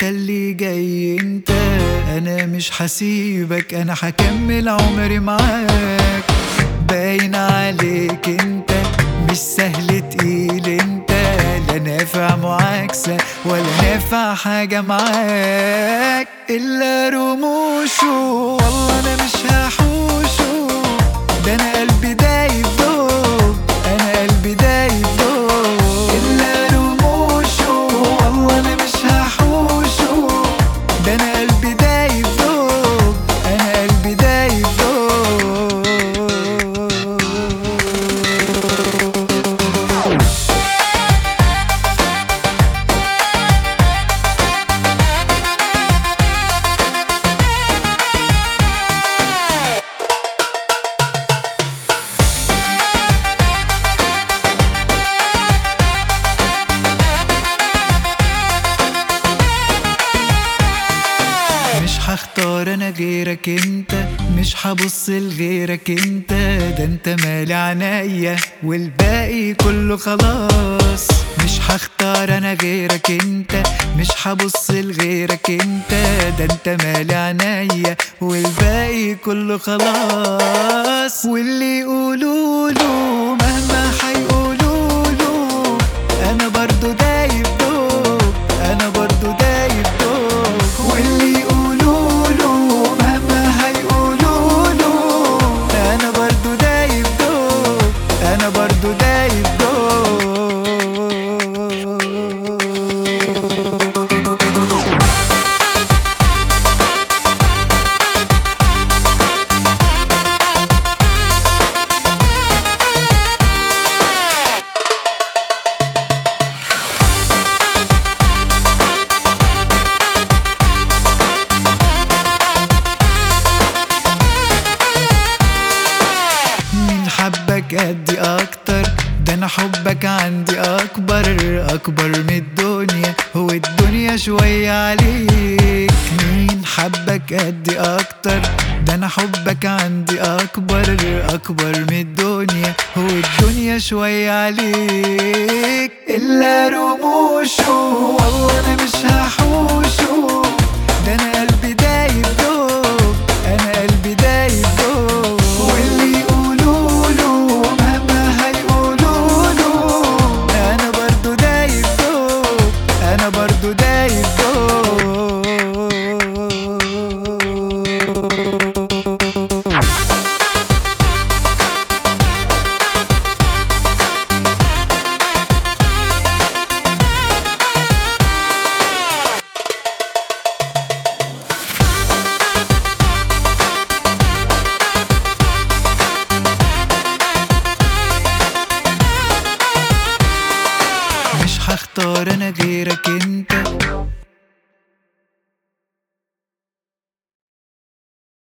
انت اللي جاي انت انا مش حسيبك انا هكمل عمري معاك باين عليك انت مش سهل تقيل انت لا نافع معاكسة ولا نافع حاجة معاك إلا رموشه والله أنا مش هحوشه ده أنا قلبي دايب دوب أنا قلبي دايب دوب إلا رموشه والله أنا مش هحوشه ده أنا قلبي دايب دوب أنا قلبي دايب دوب مش هختار انا غيرك انت مش هبص لغيرك انت ده انت مالي عنيا والباقي كله خلاص مش هختار انا غيرك انت مش هبص لغيرك انت ده انت مالي عنيا والباقي كله خلاص واللي يقولوا له مهما هيقولوا له انا برضو دايب دوب انا برضو دايب دوب واللي يقولوا له مهما هيقولوا له انا برضو دايب دوب انا برضو دايب دوب مين حبك قدي اكتر ده انا حبك عندي اكبر اكبر من الدنيا هو الدنيا شوية عليك مين حبك قدي اكتر ده انا حبك عندي اكبر اكبر من الدنيا هو الدنيا شوية عليك الا رموشه والله انا مش هحوشه ده انا قلبي دايب دوب انا قلبي دايب دوب واللي يقولوا له مهما هيقولوا له انا برضو دايب دوب انا برضو دايب دوب مش هختار انا غيرك انت